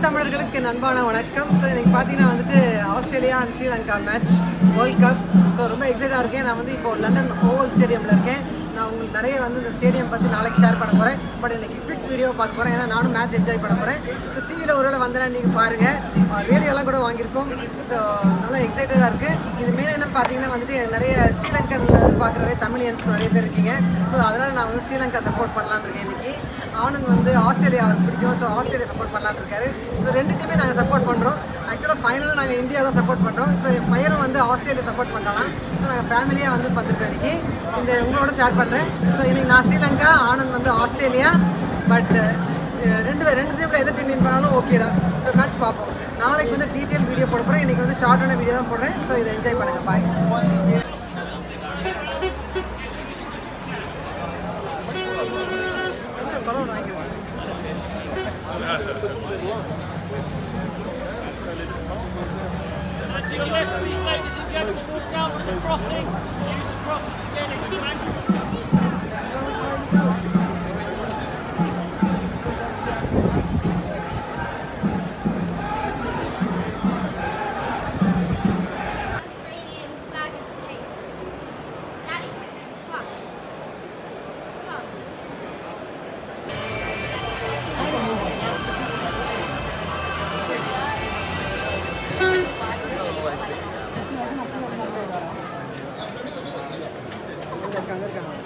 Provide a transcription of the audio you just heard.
தமிழர்களுக்கு என் அன்பான வணக்கம் ஸோ எனக்கு பார்த்தீங்கன்னா வந்துட்டு Australia and Sri Lanka match world cup so ரொம்ப எக்ஸைட்டாக இருக்கேன் நான் வந்து இப்போ லண்டன் ஓவல் ஸ்டேடியமில் இருக்கேன் நான் உங்களுக்கு நிறைய வந்து இந்த ஸ்டேடியம் பற்றி நாளைக்கு ஷேர் பண்ண போகிறேன் பட் இன்னைக்கு குவிக் வீடியோ பார்க்க போகிறேன் ஏன்னா நானும் மேட்ச் என்ஜாய் பண்ண போகிறேன் ஸோ டிவியில் ஒருவேளை வந்தேன்னா நீங்கள் பாருங்கள் ரேடியோலாம் கூட வாங்கியிருக்கோம் ஸோ நல்லா எக்ஸைட்டடாக இருக்குது இது மேலே என்ன பார்த்தீங்கன்னா வந்துட்டு நிறைய ஸ்ரீலங்கன்ல இருந்து பார்க்குறதே தமிழியன்ஸ் நிறைய பேர் இருக்கீங்க ஸோ அதனால் நான் வந்து ஸ்ரீலங்கா சப்போர்ட் பண்ணலான்னு இருக்கேன் இன்னைக்கு ஆனந்த் வந்து ஆஸ்திரேலியா அவருக்கு பிடிக்கும் ஸோ ஆஸ்திரேலியா சப்போர்ட் பண்ணலான்னு இருக்காரு ஸோ ரெண்டு டீமே நாங்கள் சப்போர்ட் பண்ணுறோம் ஆக்சுவலாக ஃபைனலாக நாங்கள் இந்தியா தான் சப்போர்ட் பண்ணுறோம் ஸோ என் பையனும் வந்து ஆஸ்திரேலியா சப்போர்ட் பண்ணுறாங்க ஸோ நாங்கள் ஃபேமிலியாக வந்து வந்துட்டோம் இன்னைக்கு இந்த உங்களோட ஷேர் பண்ணுறேன் ஸோ இன்னைக்கு நான் ஸ்ரீலங்கா ஆனந்த் வந்து ஆஸ்திரேலியா பட் ரெண்டு பேர் ரெண்டு டீமில் எந்த டீம் வின் பண்ணாலும் ஓகே தான் ஸோ மேட்ச் பார்ப்போம் நாளைக்கு வந்து டீட்டெயில் வீடியோ போட போகிறேன் இன்றைக்கி வந்து ஷார்ட்டான வீடியோ தான் போடுறேன் ஸோ இதை என்ஜாய் பண்ணுங்கள் பாய் So to your left, please, ladies and gentlemen, walk down to the crossing. Use the crossing to get into the Australian flag is a king. Daddy, come. Come. அங்கே இருக்காங்க இருக்காங்க